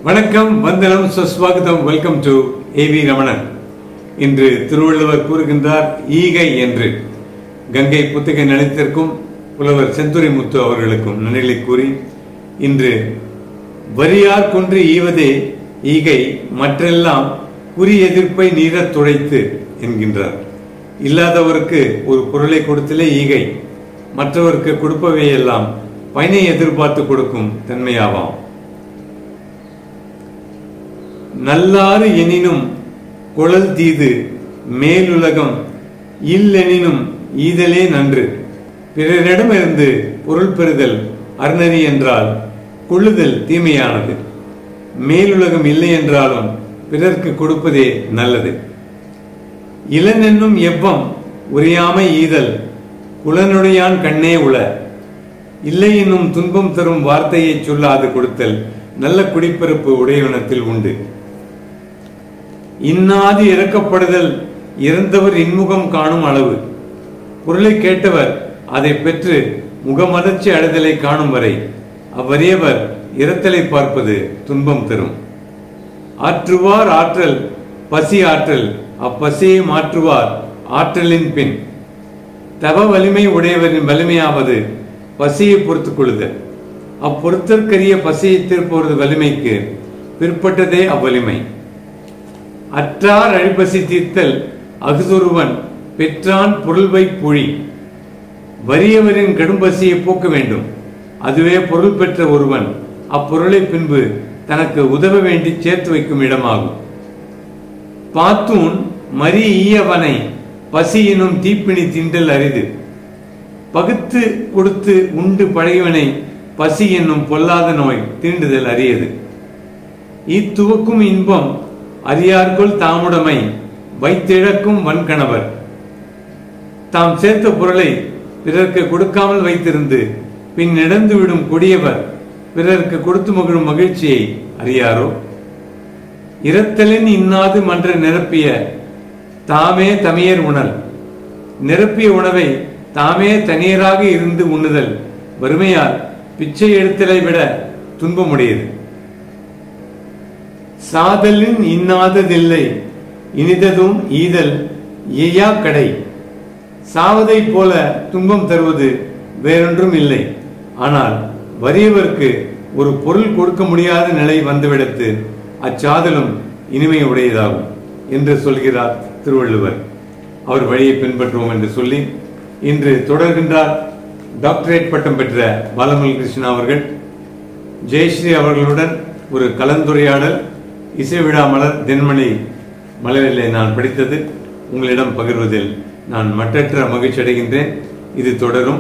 வணக்கம் வந்தனம் சுஸ்வாகதம் வெல்கம் டு ஏவி ரமணன் இன்று திருவள்ளுவர் கூறுகின்றார் ஈகை என்று கங்கை புத்தக நிலைத்திற்கும் புலவர் செந்துரை முத்து அவர்களுக்கும் நன்றிகளை கூறி இன்று வரியார் கொன்று ஈவதே ஈகை மற்றெல்லாம் குறி எதிர்ப்பை நீரத் துடைத்து என்கின்றார் இல்லாதவருக்கு ஒரு பொருளை கொடுத்தலே ஈகை மற்றவருக்கு கொடுப்பவையெல்லாம் பயனை எதிர்பார்த்து கொடுக்கும் தன்மையாவாம் நல்லாறு எனினும் குழல் தீது மேலுலகம் இல்லெனினும் ஈதலே நன்று பிறரிடமிருந்து பொருள் பெறுதல் அறநெறி என்றால் கொள்ளுதல் தீமையானது மேலுலகம் இல்லை என்றாலும் பிறர்க்கு கொடுப்பதே நல்லது இளனென்னும் எவ்வம் உரையாமை ஈதல் குலனுடையான் கண்ணே உள இல்லை என்னும் துன்பம் தரும் வார்த்தையை சொல்லாது கொடுத்தல் நல்ல குடிப்பிறப்பு உடையவனத்தில் உண்டு இன்னாது இறக்கப்படுதல் இறந்தவர் இன்முகம் காணும் அளவு பொருளை கேட்டவர் அதை பெற்று முகமலர்ச்சி அடைதலை காணும் வரை அவ்வறியவர் இரத்தலை பார்ப்பது துன்பம் தரும் ஆற்றுவார் ஆற்றல் பசி ஆற்றல் அப்பசியை மாற்றுவார் ஆற்றலின் பின் தவ வலிமை உடையவரின் வலிமையாவது பசியை பொறுத்துக் கொள்ளுதல் அப்பொருத்தற்கரிய பசியை திருப்போறது வலிமைக்கு பிற்பட்டதே அவ்வலிமை அற்றார் அழிப்பசி தீர்த்தல் அகுதொருவன் பெற்றான் பொருள்வை புழி வறியவரின் கடும்பசியை போக்க வேண்டும் அதுவே பொருள் பெற்ற ஒருவன் அப்பொருளை பின்பு தனக்கு உதவ வேண்டி சேர்த்து வைக்கும் இடமாகும் பாத்தூன் மரி ஈயவனை பசி எனும் தீப்பிணி திண்டல் அரிது பகுத்து கொடுத்து உண்டு பழகியவனை பசி என்னும் பொல்லாத நோய் தீண்டுதல் அரியது இத்துவக்கும் இன்பம் அறியார்கொள் தாமுடைமை வைத்திழக்கும் வன்கணவர் தாம் சேர்த்த பொருளை பிறர்க்கு கொடுக்காமல் வைத்திருந்து பின் நடந்துவிடும் கொடியவர் பிறர்க்கு கொடுத்து மகிழும் மகிழ்ச்சியை அறியாரோ இரத்தலின் இன்னாது மன்ற நிரப்பிய தாமே தமையர் உணல் நிரப்பிய உணவை தாமே தனியராக இருந்து உண்ணுதல் வறுமையால் பிச்சை எடுத்தலை விட துன்பமுடையது சாதலின் இன்னாததில்லை இனிததும் ஈதல் ஏயா கடை சாவதை போல துன்பம் தருவது வேறொன்றும் இல்லை ஆனால் வறியவர்க்கு ஒரு பொருள் கொடுக்க முடியாத நிலை வந்துவிடத்து அச்சாதலும் இனிமை உடையதாகும் என்று சொல்கிறார் திருவள்ளுவர் அவர் வழியை பின்பற்றுவோம் என்று சொல்லி இன்று தொடர்கின்றார் டாக்டரேட் பட்டம் பெற்ற பாலமல் கிருஷ்ணா அவர்கள் ஜெயஸ்ரீ அவர்களுடன் ஒரு கலந்துரையாடல் இசை விழா மலர் தென்மணி மலரிலே நான் படித்தது உங்களிடம் பகிர்வதில் நான் மற்றற்ற மகிழ்ச்சி அடைகின்றேன் இது தொடரும்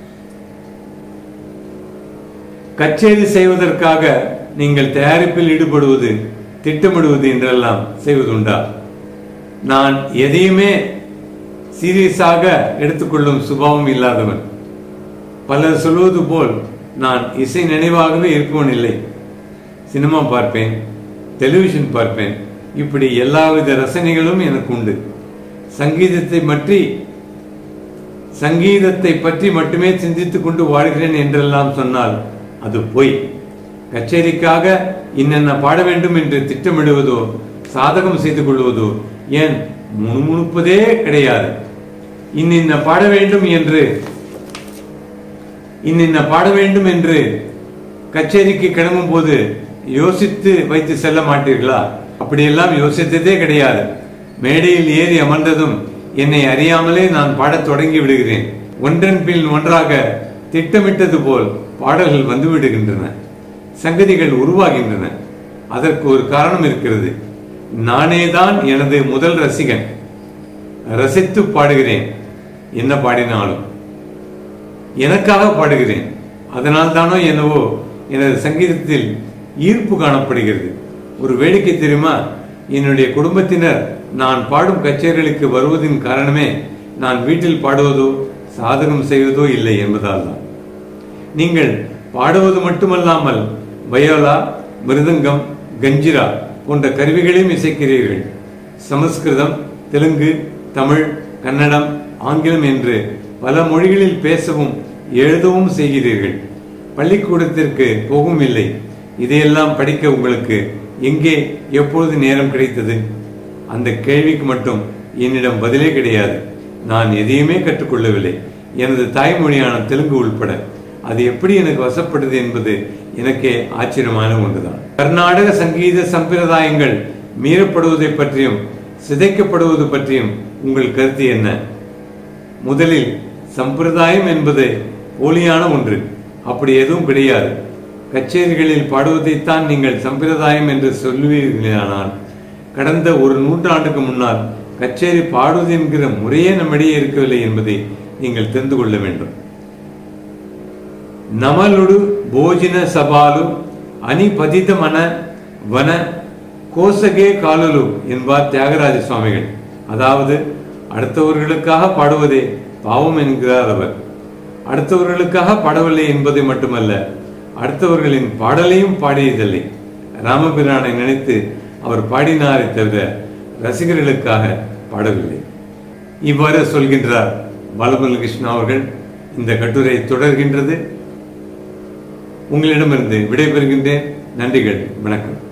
கச்சேரி செய்வதற்காக நீங்கள் தயாரிப்பில் ஈடுபடுவது திட்டமிடுவது என்றெல்லாம் செய்வதுண்டா நான் எதையுமே சீரியஸாக எடுத்துக்கொள்ளும் சுபாவம் இல்லாதவன் பலர் சொல்வது போல் நான் இசை நினைவாகவே இருப்பவன் இல்லை சினிமா பார்ப்பேன் டெலிவிஷன் பார்ப்பேன் இப்படி எல்லாவித ரசனைகளும் எனக்கு உண்டு சங்கீதத்தை பற்றி சங்கீதத்தை பற்றி மட்டுமே சிந்தித்துக் கொண்டு வாழ்கிறேன் என்றெல்லாம் சொன்னால் அது பொய் கச்சேரிக்காக இன்னென்ன பாட வேண்டும் என்று திட்டமிடுவதோ சாதகம் செய்து கொள்வதோ ஏன் முணுமுணுப்பதே கிடையாது இன்னின்ன பாட வேண்டும் என்று இன்னின்ன பாட வேண்டும் என்று கச்சேரிக்கு கிளம்பும் போது யோசித்து வைத்து செல்ல மாட்டீர்களா அப்படியெல்லாம் யோசித்ததே கிடையாது மேடையில் ஏறி அமர்ந்ததும் என்னை அறியாமலே நான் பாடத் தொடங்கி விடுகிறேன் ஒன்றன் பின் ஒன்றாக திட்டமிட்டது போல் பாடல்கள் வந்து விடுகின்றன சங்கதிகள் உருவாகின்றன அதற்கு ஒரு காரணம் இருக்கிறது நானே தான் எனது முதல் ரசிகன் ரசித்து பாடுகிறேன் என்ன பாடினாலும் எனக்காக பாடுகிறேன் அதனால் தானோ என்னவோ எனது சங்கீதத்தில் ஈர்ப்பு காணப்படுகிறது ஒரு வேடிக்கை தெரியுமா என்னுடைய குடும்பத்தினர் நான் பாடும் கச்சேரிகளுக்கு வருவதின் காரணமே நான் வீட்டில் பாடுவதோ சாதகம் செய்வதோ இல்லை என்பதால் தான் நீங்கள் பாடுவது மட்டுமல்லாமல் வயோலா மிருதங்கம் கஞ்சிரா போன்ற கருவிகளையும் இசைக்கிறீர்கள் சமஸ்கிருதம் தெலுங்கு தமிழ் கன்னடம் ஆங்கிலம் என்று பல மொழிகளில் பேசவும் எழுதவும் செய்கிறீர்கள் பள்ளிக்கூடத்திற்கு போகவும் இல்லை இதையெல்லாம் படிக்க உங்களுக்கு எங்கே எப்பொழுது நேரம் கிடைத்தது அந்த கேள்விக்கு மட்டும் என்னிடம் பதிலே கிடையாது நான் எதையுமே கற்றுக்கொள்ளவில்லை எனது தாய்மொழியான தெலுங்கு உள்பட அது எப்படி எனக்கு வசப்படுது என்பது எனக்கே ஆச்சரியமான ஒன்றுதான் கர்நாடக சங்கீத சம்பிரதாயங்கள் மீறப்படுவதை பற்றியும் சிதைக்கப்படுவது பற்றியும் உங்கள் கருத்து என்ன முதலில் சம்பிரதாயம் என்பது போலியான ஒன்று அப்படி எதுவும் கிடையாது கச்சேரிகளில் பாடுவதைத்தான் நீங்கள் சம்பிரதாயம் என்று சொல்லுவீர்களானால் கடந்த ஒரு நூற்றாண்டுக்கு முன்னால் கச்சேரி பாடுவது என்கிற முறையே நம்மிடையே இருக்கவில்லை என்பதை நீங்கள் தெரிந்து கொள்ள வேண்டும் ನಮಲುಡು ಭೋಜಿನ ಸಭಾಲು ಅನಿಪತಿತ ಮನ ವನ கோசகே காலலு என்பார் தியாகராஜ சுவாமிகள் அதாவது அடுத்தவர்களுக்காக பாடுவதே பாவம் என்கிறார் அவர் அடுத்தவர்களுக்காக பாடவில்லை என்பதை மட்டுமல்ல அடுத்தவர்களின் பாடலையும் பாடியதில்லை ராமபிரானை நினைத்து அவர் பாடினாரே தவிர ரசிகர்களுக்காக பாடவில்லை இவ்வாறு சொல்கின்றார் பாலமுருகிருஷ்ணா அவர்கள் இந்த கட்டுரை தொடர்கின்றது உங்களிடமிருந்து விடைபெறுகின்றேன் நன்றிகள் வணக்கம்